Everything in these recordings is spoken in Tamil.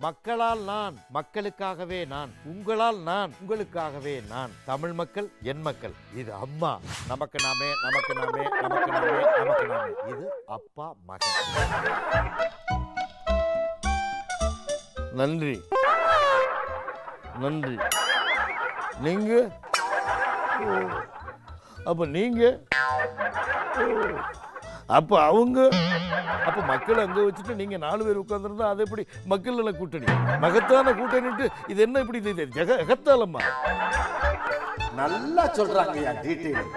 மக்களால் நான் மக்களுக்காகவே நான் உங்களால் நான் உங்களுக்காகவே நான் தமிழ் மக்கள் என் மக்கள் இது அம்மா நமக்கு நாமே நமக்கு நாமே நமக்கு நாமே நமக்கு நாமே இது அப்பா மகன் நன்றி நன்றி நீங்க ஓ. அப்ப நீங்க ஓ. அப்ப அவங்க அப்ப மக்கள் அங்க வச்சுட்டு நீங்க நாலு பேர் உட்கார்ந்துருந்தா அது எப்படி மக்கள் நல கூட்டணி மகத்தான கூட்டணிட்டு இது என்ன இப்படி இது ஜெக எகத்தாலம்மா நல்லா சொல்றாங்க ஐயா டீட்டெயில்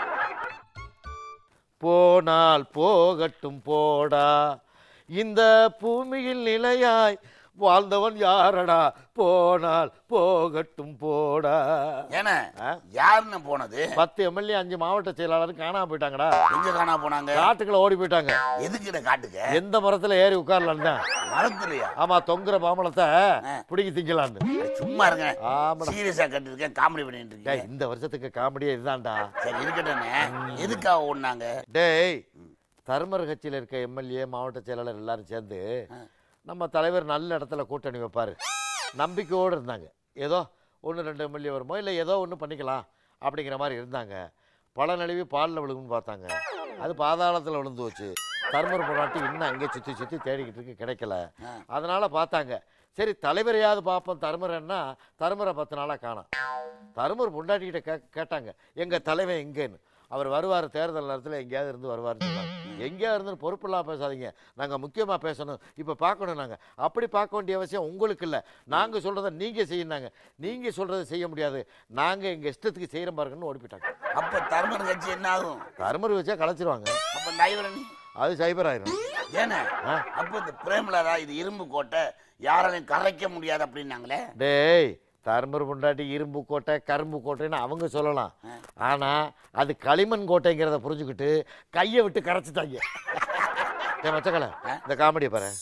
போனால் போகட்டும் போடா இந்த பூமியில் நிலையாய் வாழ்ந்தவன் யாரடா போனால் போகட்டும் போடா ஏன்னா ஆ? யாருன்னு போனது பத்து எம்எல்ஏ அஞ்சு மாவட்ட செயலாளர் காணாம போயிட்டாங்கடா எங்க காணா போனாங்க காட்டுக்குள்ள ஓடி போயிட்டாங்க எதுக்கிட்ட காட்டுக்க எந்த மரத்துல ஏறி உட்காரலாம் தான் மரத்துலயா ஆமா தொங்குற மாம்பழத்தை ஆ. பிடிங்கி திங்கலான்னு சும்மா இருங்க ஆமாடா சீரியஸா கட்டிருக்கேன் காமெடி பண்ணிட்டு டேய், இருக்கீங்க இந்த வருஷத்துக்கு காமெடியே இதுதான்டா சரி இருக்கட்டும்ண்ணே எதுக்காக ஓடினாங்க டேய் தருமர் கட்சியில் இருக்க எம்எல்ஏ மாவட்ட செயலாளர் எல்லாரும் சேர்ந்து நம்ம தலைவர் நல்ல இடத்துல கூட்டணி வைப்பார் நம்பிக்கையோடு இருந்தாங்க ஏதோ ஒன்று ரெண்டு எம்எல்ஏ வருமோ இல்லை ஏதோ ஒன்று பண்ணிக்கலாம் அப்படிங்கிற மாதிரி இருந்தாங்க பல நழுவி பாலில் விழுகும்னு பார்த்தாங்க அது பாதாளத்தில் விழுந்து வச்சு தருமர் பொண்டாட்டி இன்னும் அங்கே சுற்றி சுற்றி தேடிக்கிட்டு இருக்கு கிடைக்கல அதனால் பார்த்தாங்க சரி தலைவரையாவது பார்ப்போம் தருமரன்னா தருமரை பத்து நாளாக காணோம் தருமர் பொண்டாட்டிக்கிட்ட கே கேட்டாங்க எங்கள் தலைவன் எங்கேன்னு அவர் வருவார் தேர்தல் நேரத்தில் எங்கேயாவது இருந்து வருவார்னு சொன்னாங்க எங்கேயா இருந்து பொறுப்பில்லாம பேசாதீங்க நாங்கள் முக்கியமாக பேசணும் இப்போ பார்க்கணும் நாங்கள் அப்படி பார்க்க வேண்டிய அவசியம் உங்களுக்கு இல்லை நாங்கள் சொல்கிறத நீங்கள் செய்யினாங்க நீங்கள் சொல்கிறத செய்ய முடியாது நாங்கள் எங்கள் இஷ்டத்துக்கு செய்கிற பாருங்கன்னு ஓடி போயிட்டாங்க அப்ப தர்மன் கட்சி என்ன ஆகும் தருமர் வச்சா கலைச்சிருவாங்க அப்ப நைவரணி அது சைபர் ஆயிரும் ஏன்னா ஆ. அப்ப இந்த பிரேமலதா இது இரும்பு கோட்டை யாராலையும் கரைக்க முடியாது அப்படின்னாங்களே டேய் தருமர் பொண்டாட்டி இரும்பு கோட்டை கரும்பு கோட்டைன்னு அவங்க சொல்லலாம் ஆனால் அது களிமண் கோட்டைங்கிறத புரிஞ்சுக்கிட்டு கையை விட்டு கரைச்சிட்டாங்க ஏன் மச்சக்கலை இந்த காமெடியை பாரு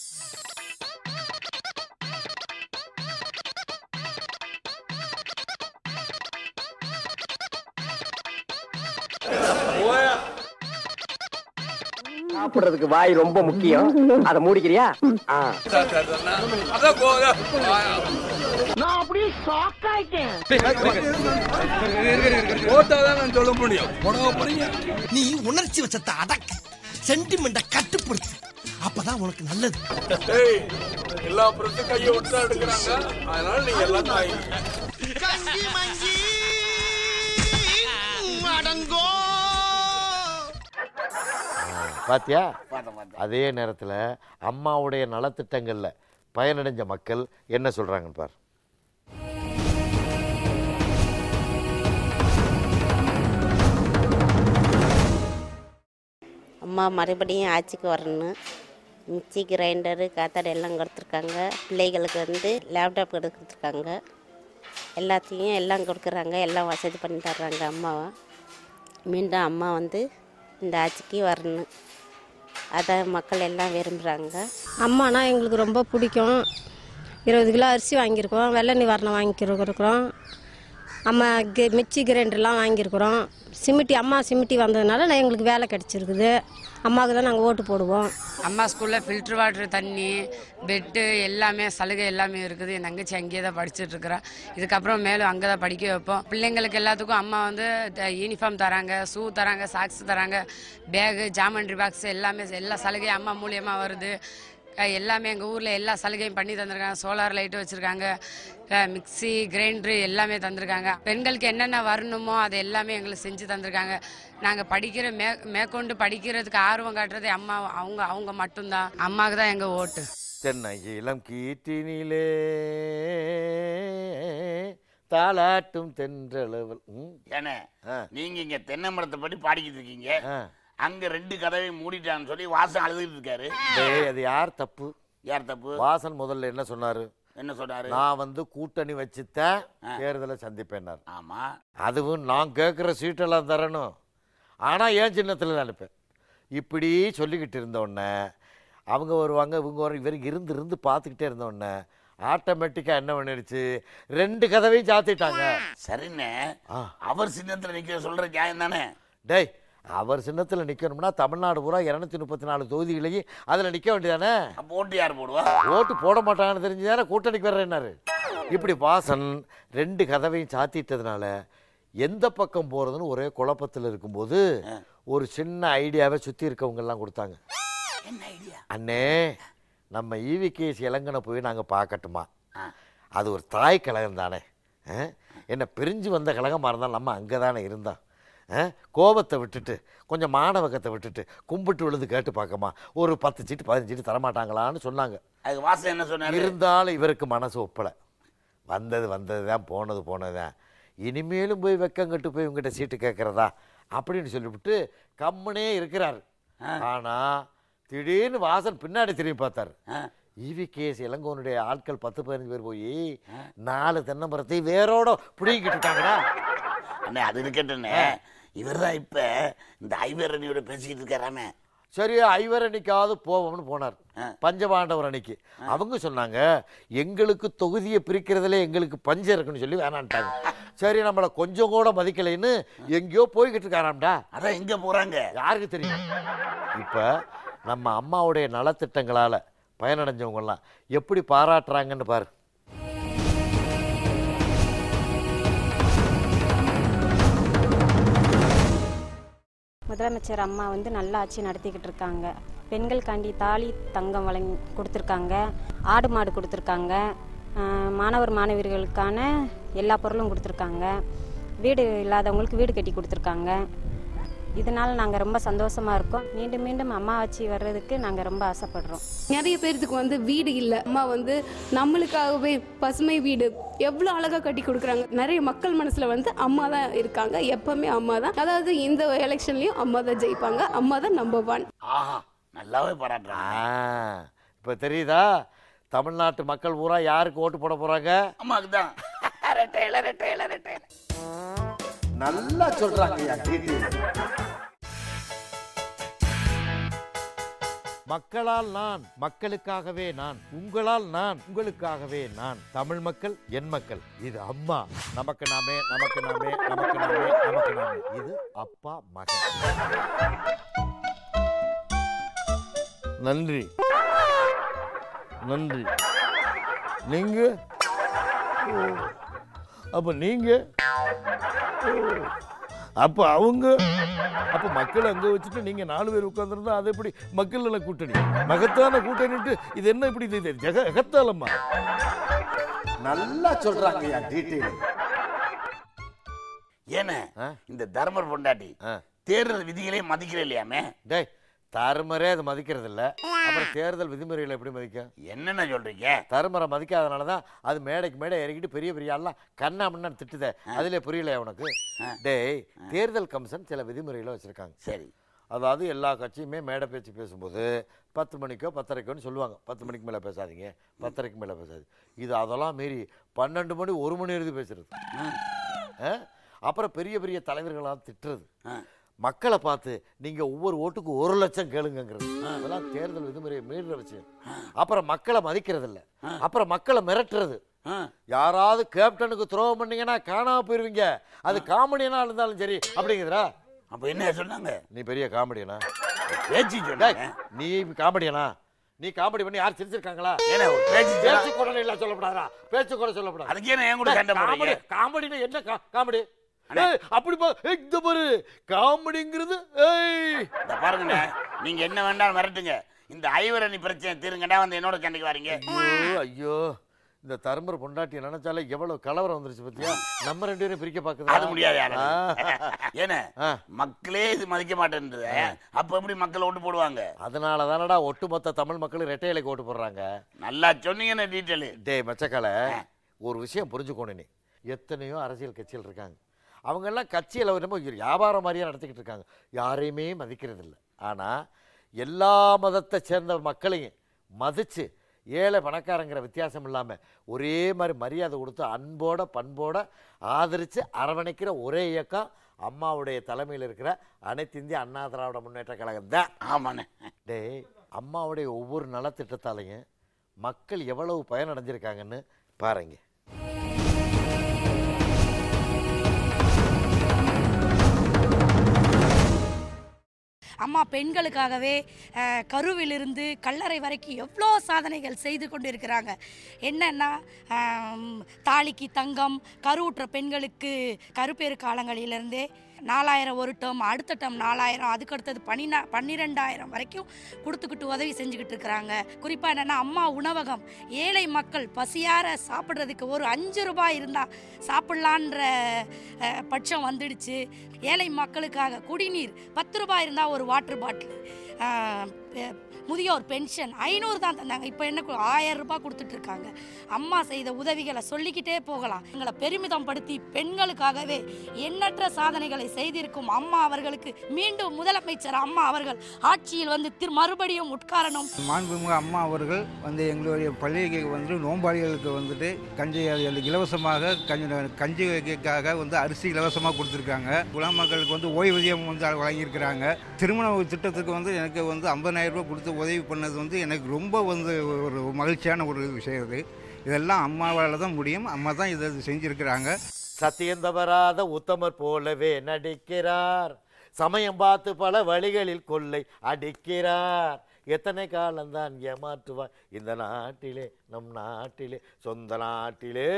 சாப்பிடுறதுக்கு வாய் ரொம்ப முக்கியம் அதை மூடிக்கிறியா ஆ. நான் அப்படியே ஷாக் ஆயிட்டேன் நீ உணர்ச்சி வச்சத்தை அடக்கு சென்டிமெண்ட கட்டுப்படுத்து அப்பதான் உனக்கு நல்லது எல்லா பிரச்சனை கையை விட்டு தான் எடுக்கிறாங்க அதனால நீங்க எல்லாம் தாங்க கஞ்சி மஞ்சி அடங்கோ பாத்தியா பார்த்தேன் பார்த்தேன் அதே நேரத்தில் அம்மாவுடைய நலத்திட்டங்களில் பயனடைஞ்ச மக்கள் என்ன சொல்கிறாங்கன்னு பார் அம்மா மறுபடியும் ஆட்சிக்கு வரணும் மிக்சி கிரைண்டரு காத்தாடி எல்லாம் கொடுத்துருக்காங்க பிள்ளைகளுக்கு வந்து லேப்டாப் கொடுத்துருக்காங்க எல்லாத்தையும் எல்லாம் கொடுக்குறாங்க எல்லாம் வசதி பண்ணி தர்றாங்க அம்மாவை மீண்டும் அம்மா வந்து இந்த ஆட்சிக்கு வரணும் அதை மக்கள் எல்லாம் விரும்புகிறாங்க அம்மானா எங்களுக்கு ரொம்ப பிடிக்கும் இருபது கிலோ அரிசி வாங்கியிருக்கோம் வெள்ளை நிவாரணம் வாங்கிக்கிறோம் அம்மா கி மிக்சி கிரைண்டர்லாம் வாங்கியிருக்கிறோம் சிமிட்டி அம்மா சிமிட்டி வந்ததுனால நான் எங்களுக்கு வேலை கிடச்சிருக்குது அம்மாவுக்கு தான் நாங்கள் ஓட்டு போடுவோம் அம்மா ஸ்கூலில் ஃபில்டர் வாட்டர் தண்ணி பெட்டு எல்லாமே சலுகை எல்லாமே இருக்குது என் தங்கச்சி அங்கேயே தான் படிச்சுட்டு இருக்கிறா இதுக்கப்புறம் மேலும் அங்கே தான் படிக்க வைப்போம் பிள்ளைங்களுக்கு எல்லாத்துக்கும் அம்மா வந்து யூனிஃபார்ம் தராங்க ஷூ தராங்க சாக்ஸ் தராங்க பேகு ஜாமண்ட்ரி பாக்ஸ் எல்லாமே எல்லா சலுகையும் அம்மா மூலியமாக வருது அஹ் எல்லாமே எங்கள் ஊரில் எல்லா சலுகையும் பண்ணி தந்திருக்காங்க சோலார் லைட்டு வச்சுருக்காங்க மிக்ஸி கிரைண்டரு எல்லாமே தந்திருக்காங்க பெண்களுக்கு என்னென்ன வரணுமோ அது எல்லாமே எங்களுக்கு செஞ்சு தந்திருக்காங்க நாங்கள் படிக்கிற மே மேற்கொண்டு படிக்கிறதுக்கு ஆர்வம் காட்டுறது அம்மா அவங்க அவங்க மட்டும்தான் அம்மாவுக்கு தான் எங்கள் ஓட்டு தென்னை இளம் கீற்றினிலே தாலாட்டும் தென்றளவல் ம், ஏன்னா ஆ. நீங்க இங்க தென்னை மரத்தை படி பாடிக்கிட்டு இருக்கீங்க ஆ. அங்க ரெண்டு கதவையும் மூடிட்டான்னு சொல்லி வாசம் அழுதுகிட்டு இருக்காரு டேய் அது யார் தப்பு யார் தப்பு வாசன் முதல்ல என்ன சொன்னாரு என்ன சொன்னாரு நான் வந்து கூட்டணி வச்சுத்தான் தேர்தலை சந்திப்பேன்னார் ஆமா அதுவும் நான் கேட்குற சீட்டெல்லாம் தரணும் ஆனால் ஏன் சின்னத்தில் தான் அனுப்பேன் இப்படி சொல்லிக்கிட்டு இருந்தோடனே அவங்க வருவாங்க இவங்க வர இவருக்கு இருந்து இருந்து பார்த்துக்கிட்டே இருந்தோடனே ஆட்டோமேட்டிக்காக என்ன பண்ணிடுச்சு ரெண்டு கதவையும் சாத்திட்டாங்க சரிண்ணே ஆ. அவர் சின்னத்துல நிக்கிற சொல்ற நியாயம் தானே டேய் அவர் சின்னத்தில் நிற்கணும்னா தமிழ்நாடு பூரா இரநூத்தி முப்பத்தி நாலு தொகுதிகளையும் அதில் நிற்க வேண்டியதானே அப்போ ஓட்டு யார் போடுவா ஓட்டு போட மாட்டாங்கன்னு தெரிஞ்சுதானே கூட்டணிக்கு வர்றேன்னாரு இப்படி வாசன் ரெண்டு கதவையும் சாத்திட்டதுனால எந்த பக்கம் போகிறதுன்னு ஒரே குழப்பத்தில் இருக்கும்போது ஒரு சின்ன ஐடியாவை சுற்றி இருக்கவங்கெல்லாம் கொடுத்தாங்க என்ன ஐடியா அண்ணே நம்ம ஈவிகேஸ் இளங்கனை போய் நாங்கள் பார்க்கட்டுமா அது ஒரு தாய் கழகம் தானே ஆ? என்ன பிரிஞ்சு வந்த கழகமாக இருந்தாலும் நம்ம அங்கே தானே இருந்தோம் ஆ? கோபத்தை விட்டுட்டு கொஞ்சம் மாணவகத்தை விட்டுட்டு கும்பிட்டு விழுந்து கேட்டு பார்க்கமா ஒரு பத்து சீட்டு பதினஞ்சு சீட்டு தரமாட்டாங்களான்னு சொன்னாங்க அதுக்கு வாசன் என்ன சொன்னாரு இருந்தாலும் இவருக்கு மனசு ஒப்பலை வந்தது வந்தது தான் போனது போனது தான் இனிமேலும் போய் வெக்கங்கட்டு போய் இவங்ககிட்ட சீட்டு கேட்குறதா அப்படின்னு சொல்லிவிட்டு கம்முனே இருக்கிறாரு ஆனால் திடீர்னு வாசன் பின்னாடி திரும்பி பார்த்தாரு ஈவி கேஸ் இளங்கோனுடைய ஆட்கள் பத்து பதினஞ்சு பேர் போய் நாலு தென்னை மரத்தை வேரோட பிடிங்கிட்டு இருக்காங்கடா அண்ணே அது இருக்கட்டுண்ணே இவர் தான் இப்ப இந்த ஐவரணியோட பேசிக்கிட்டு இருக்காராமே சரி ஐவர் அன்னைக்காவது போவோம்னு போனார் பஞ்சபாண்டவர் அன்னைக்கு அவங்க சொன்னாங்க எங்களுக்கு தொகுதியை பிரிக்கிறதுல எங்களுக்கு பஞ்சம் இருக்குன்னு சொல்லி வேணான்ட்டாங்க சரி நம்மளை கொஞ்சம் கூட மதிக்கலைன்னு எங்கேயோ போய்கிட்டு இருக்காராம்டா அதான் எங்க போறாங்க யாருக்கு தெரியும் இப்போ நம்ம அம்மாவுடைய நலத்திட்டங்களால் பயனடைஞ்சவங்கெல்லாம் எப்படி பாராட்டுறாங்கன்னு பாரு முதலமைச்சர் அம்மா வந்து நல்ல ஆட்சி நடத்திக்கிட்டு இருக்காங்க பெண்களுக்காண்டி தாலி தங்கம் வழங்கி கொடுத்துருக்காங்க ஆடு மாடு கொடுத்துருக்காங்க ஆஹ் மாணவர் மாணவியர்களுக்கான எல்லா பொருளும் கொடுத்துருக்காங்க வீடு இல்லாதவங்களுக்கு வீடு கட்டி கொடுத்துருக்காங்க இதனால நாங்கள் ரொம்ப சந்தோஷமா இருக்கோம் மீண்டும் மீண்டும் அம்மா ஆட்சி வர்றதுக்கு நாங்கள் ரொம்ப ஆசைப்படுறோம் நிறைய பேர்த்துக்கு வந்து வீடு இல்லை அம்மா வந்து நம்மளுக்காகவே பசுமை வீடு எவ்வளோ அழகாக கட்டி கொடுக்குறாங்க நிறைய மக்கள் மனசில் வந்து அம்மா தான் இருக்காங்க எப்பவுமே அம்மா தான் அதாவது இந்த எலெக்ஷன்லையும் அம்மா தான் ஜெயிப்பாங்க அம்மா தான் நம்பர் ஒன் ஆஹா நல்லாவே பாராட்டுறாங்க இப்போ தெரியுதா தமிழ்நாட்டு மக்கள் பூரா யாருக்கு ஓட்டு போட போகிறாங்க அம்மாவுக்கு தான் ரெட்டையில ரெட்டையில ரெட்டையில நல்லா சொல்றாங்க ஐயா டீட்டெயில் மக்களால் நான் மக்களுக்காகவே நான் உங்களால் நான் உங்களுக்காகவே நான் தமிழ் மக்கள் என் மக்கள் இது அம்மா நமக்கு நாமே நமக்கு நாமே நமக்கு நாமே நமக்கு நாமே இது அப்பா மகன் நன்றி நன்றி நீங்க ஓ. அப்ப நீங்க ஓ. அப்ப அவங்க அப்ப மக்கள் அங்க வச்சுட்டு நீங்க நாலு பேர் உட்கார்ந்துருந்தா அது எப்படி மக்கள் நல கூட்டணி மகத்தான கூட்டணிட்டு இது என்ன இப்படி இது ஜெக எகத்தாலம்மா நல்லா சொல்றாங்க ஐயா டீட்டெயில் ஏன்னு இந்த தர்மர் பொண்டாட்டி தேர்தல் விதிகளே மதிக்கிற இல்லையாமே டேய் தருமரே அது மதிக்கிறது இல்ல அப்புறம் தேர்தல் விதிமுறைகளை எப்படி மதிக்கும் என்னென்ன சொல்றீங்க தருமரை மதிக்காதனால தான் அது மேடைக்கு மேடை இறங்கிட்டு பெரிய பெரிய ஆள்லாம் கண்ணா முன்னா திட்டுதே அதிலே புரியல உனக்கு டேய் தேர்தல் கமிஷன் சில விதிமுறைகளை வச்சிருக்காங்க சரி அதாவது எல்லா கட்சியுமே மேடை பேச்சு பேசும்போது பத்து மணிக்கோ பத்தரைக்கோன்னு சொல்லுவாங்க பத்து மணிக்கு மேலே பேசாதீங்க பத்தரைக்கு மேலே பேசாது இது அதெல்லாம் மீறி பன்னெண்டு மணி ஒரு மணி வரைக்கும் பேசுறது ஆ? அப்புறம் பெரிய பெரிய தலைவர்களாக திட்டுறது மக்களை பார்த்து நீங்க ஒவ்வொரு ஓட்டுக்கு ஒரு லட்சம் கேளுங்கிறது அதெல்லாம் தேர்தல் விதிமுறையை மீறுற விஷயம் அப்புறம் மக்களை மதிக்கிறது இல்ல அப்புறம் மக்களை மிரட்டுறது யாராவது கேப்டனுக்கு துரோகம் பண்ணீங்கன்னா காணாம போயிருவீங்க அது காமெடியனா இருந்தாலும் சரி அப்படிங்கிறா அப்ப என்ன சொன்னாங்க நீ பெரிய காமெடியனா பேச்சு சொன்னாங்க நீ காமெடியனா நீ காமெடி பண்ணி யார் சிரிச்சிருக்காங்களா ஏன்னா ஒரு பேச்சு சொன்னா- பேச்சு கூட இல்ல சொல்லப்படாதா பேச்சு கூட சொல்லப்படாது அதுக்கு ஏன் என் கூட சண்டை போடுறீங்க? காமெடினா என்ன கா- காமெடி ஏய், அப்படி பா ஏய், இந்த பாரு காமெடிங்கிறது ஏய் இந்த பாருங்கண்ணே நீங்க என்ன வேண்டாலும் மிரட்டுங்க இந்த ஐவரணி பிரச்சனை தீருங்கடா வந்து என்னோட சண்டைக்கு வரீங்க ஐயோ ஐயோ இந்த தருமர் பொண்டாட்டி நினைச்சாலே எவ்வளவு கலவரம் வந்துருச்சு பத்தியா நம்ம ரெண்டு பேரும் பிரிக்க பாக்குதா அது முடியாது யாரு ஆ. ஏன்னா மக்களே இது மதிக்க மாட்டேன்றது அப்ப எப்படி மக்கள் ஓட்டு போடுவாங்க அதனால தானடா ஒட்டுமொத்த தமிழ் மக்கள் ரெட்டை இலைக்கு ஓட்டு போடுறாங்க நல்லா சொன்னீங்கன்னு டீட்டெயில் டேய் மச்சக்கால ஒரு விஷயம் புரிஞ்சுக்கணும் நீ எத்தனையோ அரசியல் கட்சிகள் இருக்காங்க அவங்கெல்லாம் கட்சியில் ரொம்ப வியாபாரம் மாதிரியே நடத்திக்கிட்டு இருக்காங்க யாரையுமே மதிக்கிறது இல்லை ஆனால் எல்லா மதத்தை சேர்ந்த மக்களையும் மதித்து ஏழை பணக்காரங்கிற வித்தியாசம் இல்லாமல் ஒரே மாதிரி மரியாதை கொடுத்து அன்போட பண்போட ஆதரித்து அரவணைக்கிற ஒரே இயக்கம் அம்மாவுடைய தலைமையில் இருக்கிற அனைத்து இந்திய அண்ணா திராவிட முன்னேற்ற கழகம் தான் ஆமாண்ணே டேய் அம்மாவுடைய ஒவ்வொரு நலத்திட்டத்தாலையும் மக்கள் எவ்வளவு பயனடைஞ்சிருக்காங்கன்னு பாருங்க அம்மா பெண்களுக்காகவே அஹ், கருவிலிருந்து கல்லறை வரைக்கும் எவ்வளோ சாதனைகள் செய்து கொண்டு இருக்கிறாங்க என்னன்னா ஆம், தாலிக்கு தங்கம் கருவுற்ற பெண்களுக்கு கருப்பேறு காலங்களிலிருந்தே நாலாயிரம் ஒரு டேர்ம் அடுத்த டேர்ம் நாலாயிரம் அதுக்கு அடுத்தது பன்னினா பன்னிரெண்டாயிரம் வரைக்கும் கொடுத்துக்கிட்டு உதவி செஞ்சுக்கிட்டு இருக்கிறாங்க குறிப்பாக என்னென்னா அம்மா உணவகம் ஏழை மக்கள் பசியார சாப்பிட்றதுக்கு ஒரு அஞ்சு ரூபாய் இருந்தால் சாப்பிட்லான்ற அஹ், பட்சம் வந்துடுச்சு ஏழை மக்களுக்காக குடிநீர் பத்து ரூபாய் இருந்தால் ஒரு வாட்டர் பாட்டில் முதியோர் பென்ஷன் ஐநூறு தான் தந்தாங்க இப்போ என்ன கு- ஆயிரம் ரூபாய் கொடுத்துட்டு இருக்காங்க அம்மா செய்த உதவிகளை சொல்லிக்கிட்டே போகலாம் எங்களை பெருமிதம் படுத்தி பெண்களுக்காகவே எண்ணற்ற சாதனைகளை செய்திருக்கும் அம்மா அவர்களுக்கு மீண்டும் முதலமைச்சர் அம்மா அவர்கள் ஆட்சியில் வந்து திரு மறுபடியும் உட்காரணும் மாண்புமிகு அம்மா அவர்கள் வந்து எங்களுடைய பள்ளிக்கு வந்து நோம்பாளிகளுக்கு வந்துட்டு கஞ்சி அது இலவசமாக கஞ்சி கஞ்சிக்காக வந்து அரிசி இலவசமாக கொடுத்துருக்காங்க குலாம் மக்களுக்கு வந்து ஓய்வூதியம் வந்து வழங்கியிருக்கிறாங்க திருமண திட்டத்துக்கு வந்து எனக்கு வந்து 50000 ரூபாய் கொடுத்து உதவி பண்ணது வந்து எனக்கு ரொம்ப வந்து ஒரு மகிழ்ச்சியான ஒரு விஷயம் இது இதெல்லாம் அம்மாவால் தான் முடியும் அம்மா தான் இதை செஞ்சுருக்கிறாங்க சத்தியம் தவறாத உத்தமர் போலவே நடிக்கிறார் சமயம் பார்த்து பல வழிகளில் கொள்ளை அடிக்கிறார் எத்தனை காலம்தான் ஏமாற்றுவார் இந்த நாட்டிலே நம் நாட்டிலே சொந்த நாட்டிலே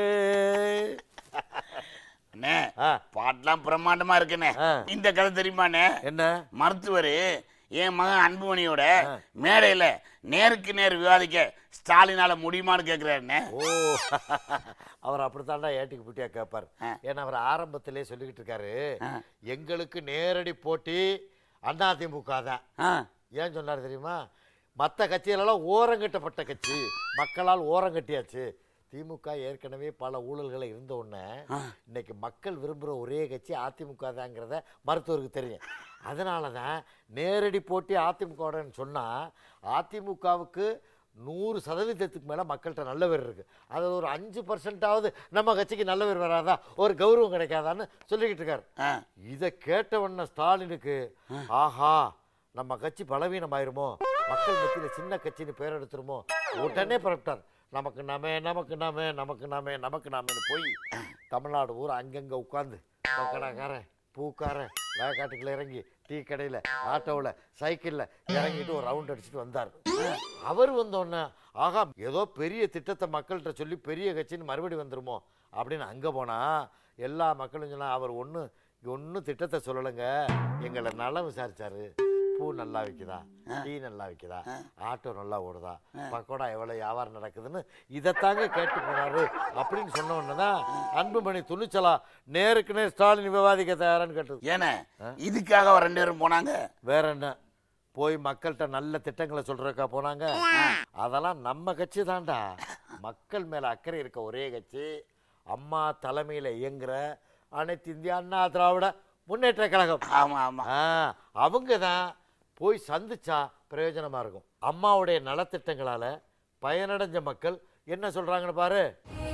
அண்ணே பாட்டெல்லாம் பிரம்மாண்டமா இருக்குண்ணே இந்த கதை தெரியுமாண்ணே என்ன மருத்துவர் என் மகன் அன்புமணியோட மேடையில நேருக்கு நேர் விவாதிக்க ஸ்டாலினால முடியுமான்னு கேக்குறாருண்ணே ஓ அவர் அப்படித்தாண்டா ஏட்டிக்கு புட்டியா கேட்பார் ஏன்னா அவர் ஆரம்பத்திலே சொல்லிக்கிட்டு இருக்காரு எங்களுக்கு நேரடி போட்டி அதிமுக தான் ஏன் சொன்னார் தெரியுமா மற்ற கட்சிகளெல்லாம் ஓரங்கட்டப்பட்ட கட்சி மக்களால் ஓரங்கட்டியாச்சு திமுக ஏற்கனவே பல ஊழல்களை இருந்த உடனே இன்னைக்கு மக்கள் விரும்புகிற ஒரே கட்சி அதிமுக தாங்கிறத மருத்துவருக்கு தெரியும் அதனால தான் நேரடி போட்டி அதிமுகவுடன் சொன்னால் அதிமுகவுக்கு நூறு சதவீதத்துக்கு மேலே மக்கள்கிட்ட நல்ல பேர் இருக்குது அது ஒரு அஞ்சு பர்சன்டாவது நம்ம கட்சிக்கு நல்ல பேர் வராதா ஒரு கௌரவம் கிடைக்காதான்னு சொல்லிக்கிட்டு இருக்காரு இதை கேட்ட உடனே ஸ்டாலினுக்கு ஆஹா நம்ம கட்சி பலவீனமாயிருமோ மக்கள் மத்தியில் சின்ன கட்சின்னு பேர் எடுத்துருமோ உடனே புறப்பட்டார் நமக்கு நாமே நமக்கு நாமே நமக்கு நாமே நமக்கு நாமேன்னு போய் தமிழ்நாடு ஊர் அங்கங்கே உட்காந்து பக்கடாக்காரன் பூக்காரன் வயக்காட்டுக்குள்ள இறங்கி டீ கடையில் ஆட்டோவில் சைக்கிளில் இறங்கிட்டு ஒரு ரவுண்ட் அடிச்சுட்டு வந்தார் அவர் வந்தோடனே ஆகா ஏதோ பெரிய திட்டத்தை மக்கள்கிட்ட சொல்லி பெரிய கட்சின்னு மறுபடி வந்துருமோ அப்படின்னு அங்கே போனால் எல்லா மக்களும் சொன்னா அவர் ஒன்றும் ஒன்றும் திட்டத்தை சொல்லலைங்க எங்களை நல்லா விசாரிச்சாரு பூ நல்லா விற்குதா டீ நல்லா விற்குதா ஆட்டோ நல்லா ஓடுதா பக்கோடா எவ்வளோ வியாபாரம் நடக்குதுன்னு இதைத்தாங்க கேட்டு போனாரு அப்படின்னு சொன்ன உடனே தான் அன்புமணி துணிச்சலா நேருக்கு நேர் ஸ்டாலின் விவாதிக்க தயாரான்னு கேட்டது ஏனே இதுக்காக ரெண்டு பேரும் போனாங்க வேற என்ன போய் மக்கள்கிட்ட நல்ல திட்டங்களை சொல்றதுக்கா போனாங்க அதெல்லாம் நம்ம கட்சி தான்டா மக்கள் மேல அக்கறை இருக்க ஒரே கட்சி அம்மா தலைமையில இயங்குற அனைத்து இந்திய அண்ணா திராவிட முன்னேற்ற கழகம் ஆமா ஆமா அவங்க தான் போய் சந்திச்சா பிரயோஜனமா இருக்கும் அம்மாவுடைய நலத்திட்டங்களால பயனடைஞ்ச மக்கள் என்ன சொல்றாங்கன்னு பாரு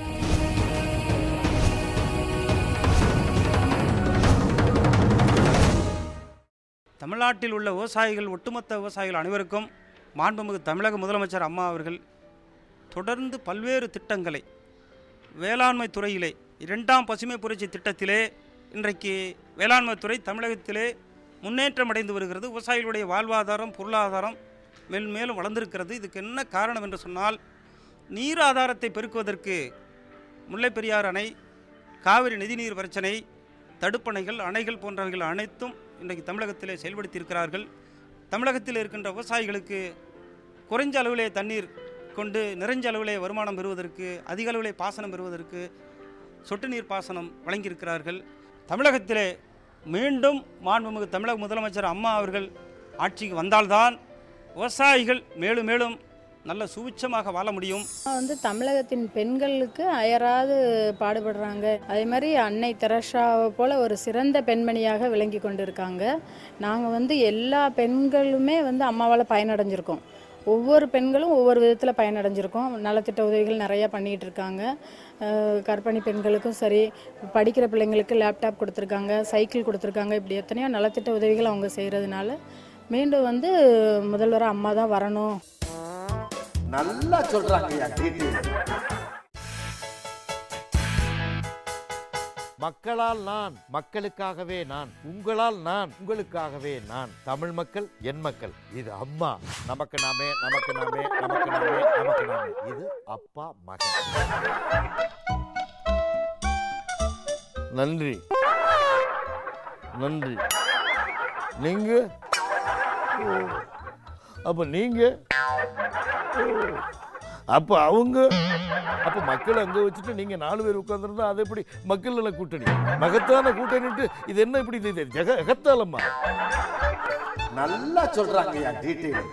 தமிழ்நாட்டில் உள்ள விவசாயிகள் ஒட்டுமொத்த விவசாயிகள் அனைவருக்கும் மாண்புமிகு தமிழக முதலமைச்சர் அம்மா அவர்கள் தொடர்ந்து பல்வேறு திட்டங்களை வேளாண்மை துறையிலே இரண்டாம் பசுமை புரட்சி திட்டத்திலே இன்றைக்கு வேளாண்மை துறை தமிழகத்திலே முன்னேற்றம் அடைந்து வருகிறது விவசாயிகளுடைய வாழ்வாதாரம் பொருளாதாரம் மேல் மேலும் வளர்ந்திருக்கிறது இதுக்கு என்ன காரணம் என்று சொன்னால் நீர் ஆதாரத்தை பெருக்குவதற்கு முல்லைப் பெரியாறு அணை காவிரி நிதிநீர் பிரச்சனை தடுப்பணைகள் அணைகள் போன்றவைகள் அனைத்தும் இன்றைக்கு தமிழகத்திலே செயல்படுத்தி இருக்கிறார்கள் தமிழகத்தில் இருக்கின்ற விவசாயிகளுக்கு குறைஞ்ச அளவிலே தண்ணீர் கொண்டு நிறைஞ்ச அளவிலே வருமானம் பெறுவதற்கு அதிக அளவிலே பாசனம் பெறுவதற்கு சொட்டு நீர் பாசனம் வழங்கியிருக்கிறார்கள் தமிழகத்திலே மீண்டும் மாண்புமிகு தமிழக முதலமைச்சர் அம்மா அவர்கள் ஆட்சிக்கு வந்தால்தான் விவசாயிகள் மேலும் மேலும் நல்ல சுபிட்சமாக வாழ முடியும் வந்து தமிழகத்தின் பெண்களுக்கு அயராது பாடுபடுறாங்க அதே மாதிரி அன்னை தெரஷாவை போல ஒரு சிறந்த பெண்மணியாக விளங்கி கொண்டிருக்காங்க நாங்கள் வந்து எல்லா பெண்களுமே வந்து அம்மாவால் பயனடைஞ்சிருக்கோம் ஒவ்வொரு பெண்களும் ஒவ்வொரு விதத்தில் பயனடைஞ்சிருக்கோம் நலத்திட்ட உதவிகள் நிறையா பண்ணிகிட்டு இருக்காங்க அஹ் கர்ப்பிணி பெண்களுக்கும் சரி படிக்கிற பிள்ளைங்களுக்கு லேப்டாப் கொடுத்துருக்காங்க சைக்கிள் கொடுத்துருக்காங்க இப்படி எத்தனையோ நலத்திட்ட உதவிகள் அவங்க செய்கிறதுனால மீண்டும் வந்து முதல்வராக அம்மா தான் வரணும் நல்லா சொல்றாங்க ஐயா டீட்டெயில் மக்களால் நான் மக்களுக்காகவே நான் உங்களால் நான் உங்களுக்காகவே நான் தமிழ் மக்கள் என் மக்கள் இது அம்மா நமக்கு நாமே நமக்கு நாமே நமக்கு நாமே நமக்கு நாமே இது அப்பா மகன் நன்றி நன்றி நீங்க ஓ. அப்ப நீங்க ஓ. அப்ப அவங்க அப்ப மக்கள் அங்க வச்சுட்டு நீங்க நாலு பேர் உட்கார்ந்துருந்தா அது எப்படி மக்கள் நல கூட்டணி மகத்தான கூட்டணிட்டு இது என்ன இப்படி இது இது ஜெக எகத்தாலம்மா நல்லா சொல்றாங்கய்யா டீட்டெயில்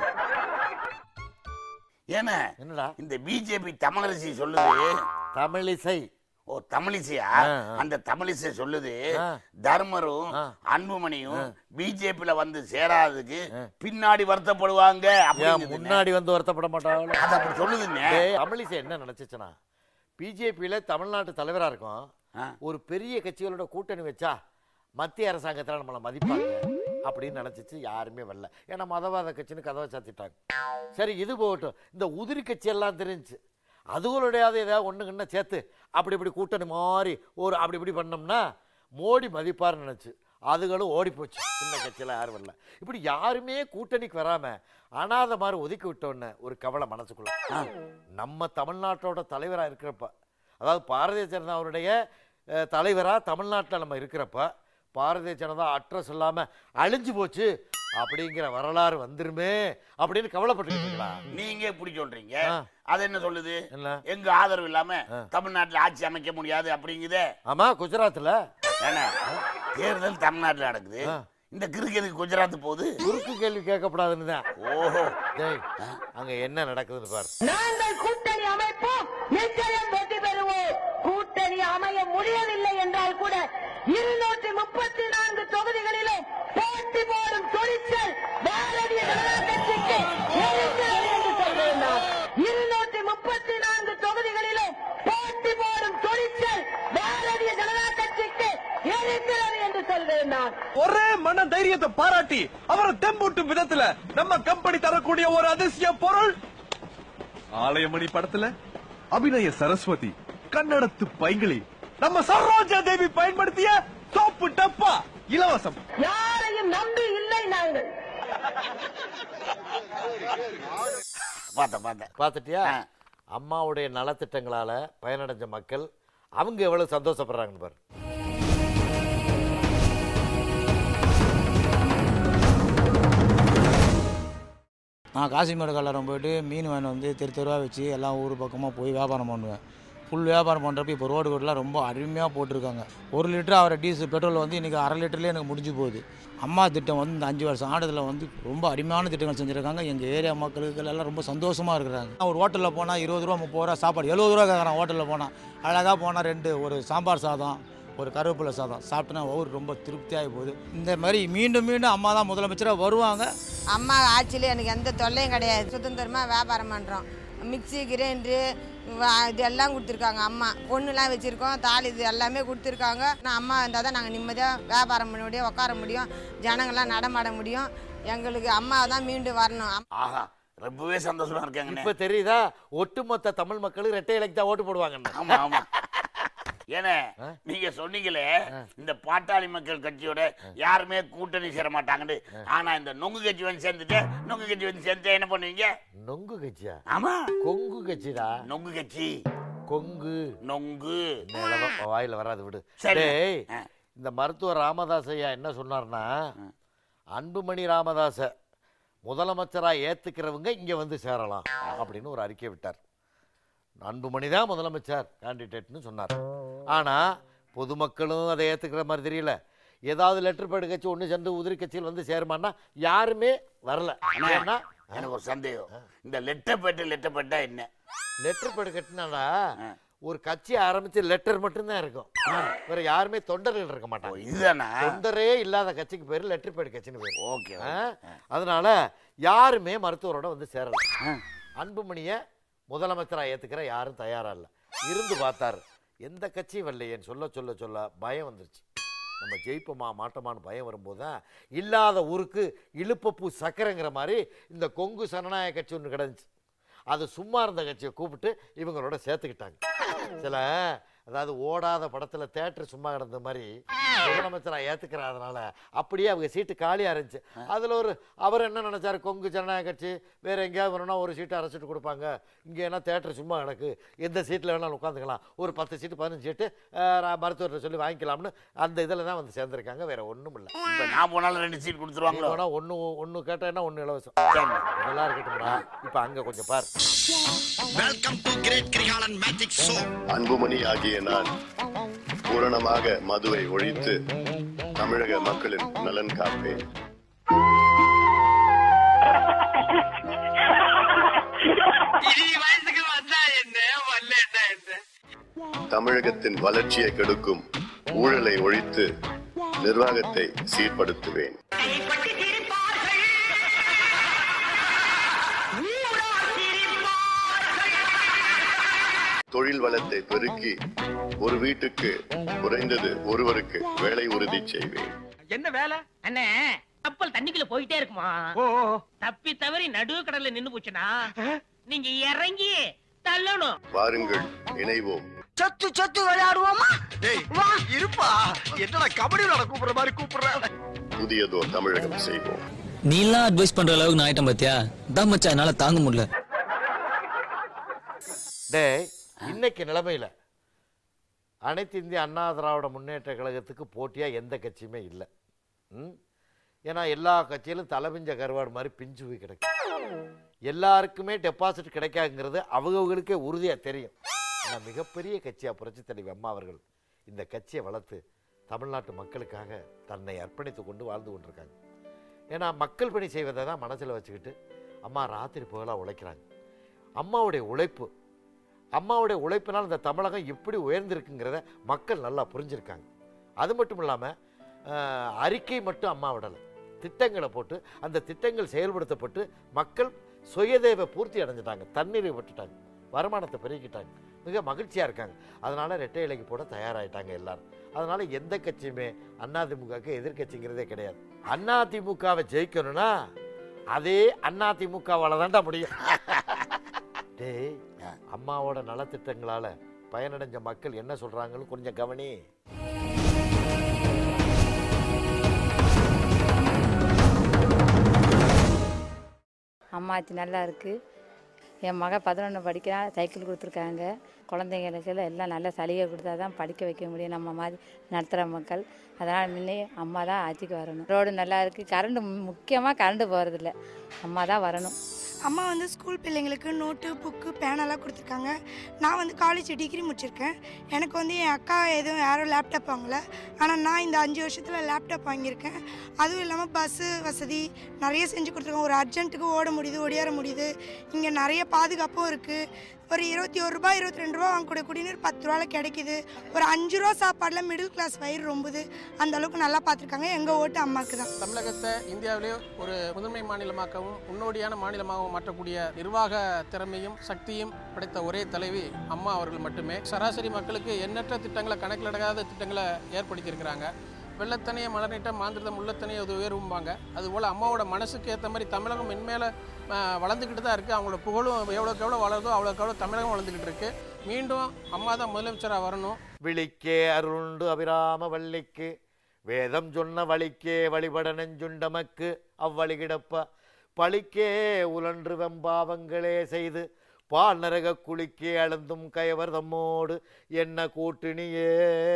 ஏன்னா என்னடா இந்த பிஜேபி தமிழரசி சொல்லுது தமிழிசை ஓ தமிழிசையா ஆ, ஆ. அந்த தமிழிசை சொல்லுது ஆ. தர்மரும் அன்புமணியும் பிஜேபியில வந்து சேராததுக்கு பின்னாடி வருத்தப்படுவாங்க ஏன் அப்படிங்குதுண்ணே. முன்னாடி வந்து வருத்தப்பட மாட்டாங்க அது அப்படி சொல்லுதுண்ணே. தமிழிசை என்ன நினைச்சுச்சுனா பிஜேபியில தமிழ்நாட்டு தலைவரா இருக்கும் ஒரு பெரிய கட்சிகளோட கூட்டணி வச்சா மத்திய அரசாங்கத்தில் நம்மளை மதிப்பாங்க அப்படின்னு நினைச்சிச்சு யாருமே வரல ஏன்னா மதவாத கட்சின்னு கதவை சாத்திட்டாங்க சரி இது போகட்டும் இந்த உதிரி கட்சி எல்லாம் தெரிஞ்சுச்சு அதுகளுடையாவது ஏதாவது ஒன்று கண்ண சேர்த்து அப்படி இப்படி கூட்டணி மாறி ஒரு அப்படி இப்படி பண்ணோம்னா மோடி மதிப்பார்னு நினச்சி அதுகளும் ஓடி போச்சு சின்ன கட்சியில் யாரும் வரல இப்படி யாருமே கூட்டணிக்கு வராமல் அனாதை மாதிரி ஒதுக்கி விட்டோன்னு ஒரு கவலை மனசுக்குள்ள நம்ம தமிழ்நாட்டோட தலைவராக இருக்கிறப்ப அதாவது பாரதிய ஜனதாவுடைய தலைவராக தமிழ்நாட்டில் நம்ம இருக்கிறப்ப பாரதிய ஜனதா அட்ரஸ் இல்லாமல் அழிஞ்சு போச்சு அப்படிங்கிற வரலாறு வந்துருமே அப்படின்னு கவலைப்பட்டுக்கிட்டு இருக்கலாம் நீங்க எப்படி சொல்றீங்க ஆ. அது என்ன சொல்லுது என்ன எங்க ஆதரவு இல்லாம தமிழ்நாட்டுல ஆட்சி அமைக்க முடியாது அப்படிங்குதே ஆமா குஜராத்தில் ஏன்னா தேர்தல் தமிழ்நாட்டுல நடக்குது இந்த கிறுக்கு எதுக்கு குஜராத் போகுது குறுக்கு கேள்வி கேட்கக்கூடாதுன்னு தான் ஓஹோ டேய் அங்க என்ன நடக்குதுன்னு பாரு நாங்கள் கூட்டணி அமைப்போம் நிச்சயம் வெற்றி பெறுவோம் கூட்டணி அமைய முடியவில்லை என்றால் கூட இருநூற்றி முப்பத்தி நான்கு தொகுதிகளிலும் போட்டி போடும் துணிச்சல் பாரதிய ஜனதா கட்சிக்கு இருக்கிறது என்று சொல்றேன் நான் இருநூற்றி முப்பத்தி நான்கு தொகுதிகளிலும் போட்டி போடும் துணிச்சல் பாரதிய ஜனதா கட்சிக்கு இருக்கிறது என்று சொல்றேன் நான் ஒரே மன தைரியத்தை பாராட்டி அவரை தெம்பூட்டும் விதத்துல நம்ம கம்பெனி தரக்கூடிய ஒரு அதிசய பொருள் ஆலயமணி படத்துல அபிநய சரஸ்வதி கன்னடத்து பைங்கிளி நம்ம சரோஜா தேவி பயன்படுத்திய சோப்பு டப்பா இலவசம் யாரையும் நம்பி இல்லை நாங்கள் பார்த்தேன் பார்த்தேன் பார்த்துட்டியா அம்மாவுடைய நலத்திட்டங்களால பயனடைஞ்ச மக்கள் அவங்க எவ்வளவு சந்தோஷப்படுறாங்கன்னு பாரு நான் காசிமேடு கல்லாரம் போயிட்டு மீன் வேன் வந்து தெரு தெருவாக வச்சு எல்லாம் ஊர் பக்கமாக போய் வியாபாரம் பண்ணுவேன் ஃபுல் வியாபாரம் பண்ணுறப்ப இப்போ ரோடு ரோடெலாம் ரொம்ப அருமையாக போட்டிருக்காங்க ஒரு லிட்டர் அவரை டீசல் பெட்ரோல் வந்து இன்றைக்கி அரை லிட்டர்லேயே எனக்கு முடிஞ்சு போகுது அம்மா திட்டம் வந்து இந்த அஞ்சு வருஷம் ஆண்டதில் வந்து ரொம்ப அருமையான திட்டங்கள் செஞ்சுருக்காங்க எங்கள் ஏரியா மக்களுக்கு எல்லாம் ரொம்ப சந்தோஷமாக இருக்கிறாங்க நான் ஒரு ஹோட்டலில் போனால் இருபது ரூபா முப்பது ரூபா சாப்பாடு எழுபது ரூபா கேட்குறான் ஹோட்டலில் போனால் அழகாக போனால் ரெண்டு ஒரு சாம்பார் சாதம் ஒரு கருவேப்பிலை சாதம் சாப்பிட்டோன்னா ஒவ்வொரு ரொம்ப திருப்தியாகி போகுது இந்த மாதிரி மீண்டும் மீண்டும் அம்மா தான் முதலமைச்சராக வருவாங்க அம்மா ஆட்சியில் எனக்கு எந்த தொல்லையும் கிடையாது சுதந்திரமாக வியாபாரம் பண்ணுறோம் மிக்சி கிரைண்டரு இது எல்லாம் கொடுத்துருக்காங்க அம்மா பொண்ணுலாம் வச்சுருக்கோம் தாலி இது எல்லாமே கொடுத்துருக்காங்க நான் அம்மா இருந்தால் தான் நாங்கள் நிம்மதியாக வியாபாரம் பண்ண முடியும் உட்கார முடியும் ஜனங்கள்லாம் நடமாட முடியும் எங்களுக்கு அம்மா தான் மீண்டும் வரணும் அம்- ஆஹா ரொம்பவே சந்தோஷமா இருக்காங்க இப்ப தெரியுதா ஒட்டுமொத்த தமிழ் மக்களுக்கு ரெட்டை இலைக்கு தான் ஓட்டு போடுவாங்க ஆமா ஆமா ஏன்னா நீங்க சொன்னீங்களே இந்த பாட்டாளி மக்கள் கட்சியோட யாருமே கூட்டணி சேர மாட்டாங்கன்னு ஆனா இந்த நொங்கு கட்சி வந்து சேர்ந்துட்டு நொங்கு கட்சி வந்து சேர்ந்து என்ன பண்ணுவீங்க நொங்கு கட்சியா ஆமா கொங்கு கட்சிடா நொங்கு கட்சி கொங்கு நொங்கு நிலவ வாயில வராது விடு சரி. டேய் இந்த மருத்துவர் ராமதாஸ் ஐயா என்ன சொன்னார்னா அன்புமணி ராமதாஸ முதலமைச்சரா ஏத்துக்கிறவங்க இங்க வந்து சேரலாம் அப்படின்னு ஒரு அறிக்கை விட்டார் அன்புமணி தான் முதலமைச்சர் கேண்டிடேட்னு சொன்னார் ஆனா பொதுமக்களும் அதை ஏத்துக்கிற மாதிரி தெரியல ஏதாவது லெட்டர் பேடு கட்சி ஒன்று சேர்ந்து உதிரி கட்சியில் வந்து சேருமான்னா யாருமே வரல அண்ணா, ஏன்னா எனக்கு ஒரு சந்தேகம் இந்த லெட்டப்பேட்டு லெட்டப்பேட்டா என்ன லெட்டர் பேடு கட்டினாடா ஒரு கட்சி ஆரம்பிச்சு லெட்டர் மட்டும்தான் இருக்கும் வேற யாருமே தொண்டர்கள் இருக்க மாட்டாங்க இதுதானா? தொண்டரே இல்லாத கட்சிக்கு பேரு லெட்டர் பேடு கட்சின்னு பேரு ஓகே ஆ? அதனால யாருமே மருத்துவரோட வந்து சேரல அன்புமணிய முதலமைச்சரா ஏத்துக்கிற யாரும் தயாரா இல்ல இருந்து பார்த்தாரு எந்த கட்சியும் வரலையேன்னு சொல்ல சொல்ல சொல்ல பயம் வந்துருச்சு நம்ம ஜெயிப்போமா மாட்டோமான்னு பயம் வரும்போது தான் இல்லாத ஊருக்கு இழுப்பப்பூ சக்கரைங்கிற மாதிரி இந்த கொங்கு சனநாயக கட்சி ஒன்று கிடந்துச்சு அது சும்மா இருந்த கட்சியை கூப்பிட்டு இவங்களோட சேர்த்துக்கிட்டாங்க சில அதாவது ஓடாத படத்துல தேட்டர் சும்மா கிடந்த மாதிரி முதலமைச்சரா ஏத்துக்கிறாதனால அப்படியே அவங்க சீட்டு காலியா இருந்துச்சு அதுல ஒரு அவர் என்ன நினைச்சாரு கொங்கு ஜனநாயக கட்சி வேற எங்கேயாவது வரணும்னா ஒரு சீட்டு அரைச்சிட்டு கொடுப்பாங்க இங்க என்ன தேட்டர் சும்மா கிடக்கு எந்த சீட்ல வேணாலும் உட்காந்துக்கலாம் ஒரு பத்து சீட்டு பதினஞ்சு சீட்டு அஹ், நான் மருத்துவர்கிட்ட சொல்லி வாங்கிக்கலாம்னு அந்த இதில் தான் வந்து சேர்ந்துருக்காங்க வேற ஒண்ணும் இல்லை இப்ப நான் போனாலும் ரெண்டு சீட் கொடுத்துருவாங்களோ போனா ஒன்று ஒன்று கேட்டேன்னா ஒன்று இலவசம் இதெல்லாம் இருக்கட்டும்டா இப்போ அங்கே கொஞ்சம் பார் welcome to great Kirikalan magic show Anbumani ஆகிய நான் பூரணமாக மதுவை ஒழித்து தமிழக மக்களின் நலன் காப்பேன் தமிழகத்தின் வளர்ச்சியை கெடுக்கும் ஊழலை ஒழித்து நிர்வாகத்தை சீர்படுத்துவேன் தொழில் வளத்தை பெருக்கி ஒரு வீட்டுக்கு குறைந்தது ஒருவருக்கு வேலை உறுதி செய்வேன் என்ன வேலை அண்ணே கப்பல் தண்ணிக்குள்ள போயிட்டே இருக்குமா தப்பி தவறி நடு கடல்ல நின்னு போச்சுனா நீங்க இறங்கி தள்ளணும் வாருங்கள் இணைவோம் சத்து சத்து விளையாடுவோமா வா இருப்பா என்னடா கபடி விளையாட கூப்பிடுற மாதிரி கூப்பிடுற புதியதோர் தமிழகம் செய்வோம் நீலாம் அட்வைஸ் பண்ற அளவுக்கு நான் ஆயிட்டேன் பாத்தியா தான் மச்சான் என்னால தாங்க முடியல டேய் இன்னைக்கு நிலைமையில் அனைத்து இந்திய அண்ணா திராவிட முன்னேற்ற கழகத்துக்கு போட்டியாக எந்த கட்சியுமே இல்லை ம் ஏன்னா எல்லா கட்சியிலும் தலைபிஞ்ச கருவாடு மாதிரி பிஞ்சு போய் கிடக்கு எல்லாருக்குமே டெபாசிட் கிடைக்காதுங்கிறது அவங்கவுங்களுக்கே உறுதியாக தெரியும் ஆனால் மிகப்பெரிய கட்சியாக புரட்சி தலைவி அம்மா அவர்கள் இந்த கட்சியை வளர்த்து தமிழ்நாட்டு மக்களுக்காக தன்னை அர்ப்பணித்து கொண்டு வாழ்ந்து கொண்டிருக்காங்க ஏன்னா மக்கள் பணி செய்வதை தான் மனசில் வச்சுக்கிட்டு அம்மா ராத்திரி புகழாக உழைக்கிறாங்க அம்மாவுடைய உழைப்பு அம்மாவுடைய உழைப்பினால் இந்த தமிழகம் எப்படி உயர்ந்திருக்குங்கிறத மக்கள் நல்லா புரிஞ்சிருக்காங்க அது மட்டும் இல்லாமல் அறிக்கை மட்டும் அம்மா விடலை திட்டங்களை போட்டு அந்த திட்டங்கள் செயல்படுத்தப்பட்டு மக்கள் சுயதேவ பூர்த்தி அடைஞ்சிட்டாங்க தண்ணீரை விட்டுட்டாங்க வருமானத்தை பெருக்கிட்டாங்க மிக மகிழ்ச்சியாக இருக்காங்க அதனால் ரெட்டை இலைக்கு போட தயாராகிட்டாங்க எல்லாரும் அதனால் எந்த கட்சியுமே அதிமுகவுக்கு எதிர்க்கட்சிங்கிறதே கிடையாது அதிமுகவை ஜெயிக்கணும்னா அதே அதிமுகவால் தான்டா முடியும் டேய் அம்மாவோட நலத்திட்டங்களால பயனடைஞ்ச மக்கள் என்ன சொல்றாங்கன்னு கொஞ்சம் கவனி அம்மாச்சி நல்லா இருக்குது என் மக பதினொன்று படிக்கிறான் சைக்கிள் கொடுத்துருக்காங்க குழந்தைங்களுக்கு எல்லாம் நல்ல சலுகை கொடுத்தா தான் படிக்க வைக்க முடியும் நம்ம மாதிரி நடத்துகிற மக்கள் அதனால் முன்னே அம்மா தான் ஆட்சிக்கு வரணும் ரோடு நல்லா இருக்குது கரண்ட் முக்கியமாக கரண்ட் போகிறதில்ல அம்மா தான் வரணும் அம்மா வந்து ஸ்கூல் பிள்ளைங்களுக்கு நோட்டு புக்கு பேனெல்லாம் கொடுத்துருக்காங்க நான் வந்து காலேஜ் டிகிரி முடிச்சிருக்கேன் எனக்கு வந்து என் அக்கா எதுவும் யாரும் லேப்டாப் வாங்கல ஆனால் நான் இந்த அஞ்சு வருஷத்தில் லேப்டாப் வாங்கியிருக்கேன் அதுவும் இல்லாமல் பஸ்ஸு வசதி நிறைய செஞ்சு கொடுத்துருக்கோம் ஒரு அர்ஜென்ட்டுக்கு ஓட முடியுது ஒடியார முடியுது இங்கே நிறைய பாதுகாப்பும் இருக்குது ஒரு இருபத்தி ஒரு ரூபாய் இருபத்தி ரெண்டு ரூபா வாங்கக்கூடிய குடிநீர் பத்து ரூபாவில் கிடைக்குது ஒரு அஞ்சு ரூபா சாப்பாடில் மிடில் கிளாஸ் வயிறு ரொம்புது அந்த அளவுக்கு நல்லா பார்த்துருக்காங்க எங்கள் ஓட்டு அம்மாவுக்கு தான் தமிழகத்தை இந்தியாவிலே ஒரு முதன்மை மாநிலமாக்கவும் முன்னோடியான மாநிலமாகவும் மாற்றக்கூடிய நிர்வாக திறமையும் சக்தியும் படைத்த ஒரே தலைவி அம்மா அவர்கள் மட்டுமே சராசரி மக்களுக்கு எண்ணற்ற திட்டங்களை கணக்கில் அடங்காத திட்டங்களை ஏற்படுத்தியிருக்கிறாங்க வெள்ளத்தனையை மலர்நிட்ட மாந்திரதம் உள்ளத்தனையை அது உயர்வும்பாங்க அதுபோல் அம்மாவோட மனசுக்கு ஏற்ற மாதிரி தமிழகம் மென்மேல ஆஹ், வளர்ந்துக்கிட்டு தான் இருக்குது அவங்களோட புகழும் எவ்வளோக்கு எவ்வளோ வளருதோ அவ்வளோக்கு எவ்வளோ தமிழகம் வளர்ந்துக்கிட்டு இருக்கு மீண்டும் அம்மா தான் முதலமைச்சராக வரணும் விழிக்கே அருளுண்டு அபிராம வள்ளிக்கு வேதம் சொன்ன வழிக்கே வழிபட நெஞ்சுண்டமக்கு அவ்வழி கிடப்ப பழிக்கே உலன்று வெம்பாவங்களே செய்து பால் நரக குளிக்கே அழுந்தும் கயவர் தம்மோடு என்ன கூட்டணியே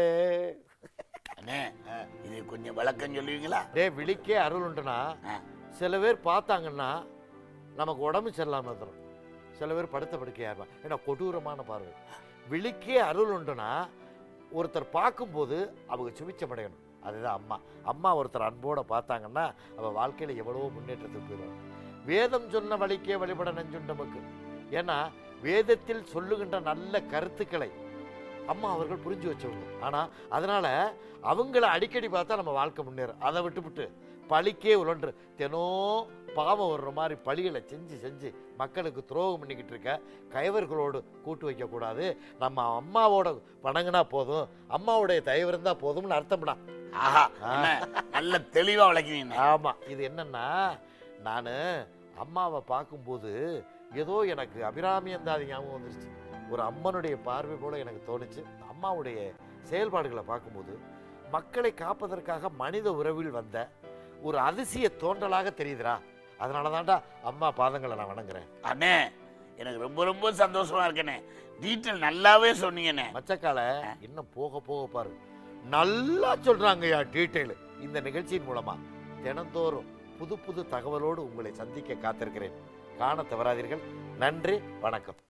அண்ணே இது கொஞ்சம் விளக்கம் சொல்லுவீங்களா டே விழிக்கே அருள் உண்டுனா சில பேர் பார்த்தாங்கன்னா நமக்கு உடம்பு சரியில்லாமல் வந்துடும் சில பேர் படுத்த படுக்கையாக இருப்பாங்க ஏன்னா கொடூரமான பார்வை விழிக்கே அருள் உண்டுனா ஒருத்தர் பார்க்கும்போது அவங்க சுபிச்சம் அடையணும் அதுதான் அம்மா அம்மா ஒருத்தர் அன்போட பார்த்தாங்கன்னா அவள் வாழ்க்கையில் எவ்வளவோ முன்னேற்றத்துக்கு போயிடுவாங்க வேதம் சொன்ன வழிக்கே வழிபட நெஞ்சுண்டமுக்கு ஏன்னா வேதத்தில் சொல்லுகின்ற நல்ல கருத்துக்களை அம்மா அவர்கள் புரிஞ்சு வச்சவங்க ஆனால் அதனால் அவங்கள அடிக்கடி பார்த்தா நம்ம வாழ்க்கை முன்னேறும் அதை விட்டுவிட்டு பழிக்கே உழன்று தினம் பாவம் வர்ற மாதிரி பழிகளை செஞ்சு செஞ்சு மக்களுக்கு துரோகம் பண்ணிக்கிட்டு இருக்க கயவர்களோடு கூட்டு வைக்கக்கூடாது நம்ம அம்மாவோட வணங்கினா போதும் அம்மாவுடைய தயவு இருந்தால் போதும்னு அர்த்தம்னா ஆஹா என்ன நல்ல தெளிவா விளக்குவீங்க ஆமா இது என்னன்னா நான் அம்மாவை பார்க்கும்போது ஏதோ எனக்கு அபிராமி அந்தாதி ஞாபகம் வந்துருச்சு ஒரு அம்மனுடைய பார்வை போல எனக்கு தோணுச்சு அம்மாவுடைய செயல்பாடுகளை பார்க்கும்போது மக்களை காப்பதற்காக மனித உறவில் வந்த ஒரு அதிசய தோன்றலாக தெரியுதுடா அதனால தான்டா அம்மா பாதங்களை நான் வணங்குறேன் அண்ணே எனக்கு ரொம்ப ரொம்ப சந்தோஷமா இருக்கேனே டீட்டெயில் நல்லாவே சொன்னீங்கண்ணே மச்சக்கால இன்னும் போக போக பாரு நல்லா சொல்றாங்கய்யா டீட்டெயில் இந்த நிகழ்ச்சியின் மூலமா தினந்தோறும் புது புது தகவலோடு உங்களை சந்திக்க காத்திருக்கிறேன் காண தவறாதீர்கள் நன்றி வணக்கம்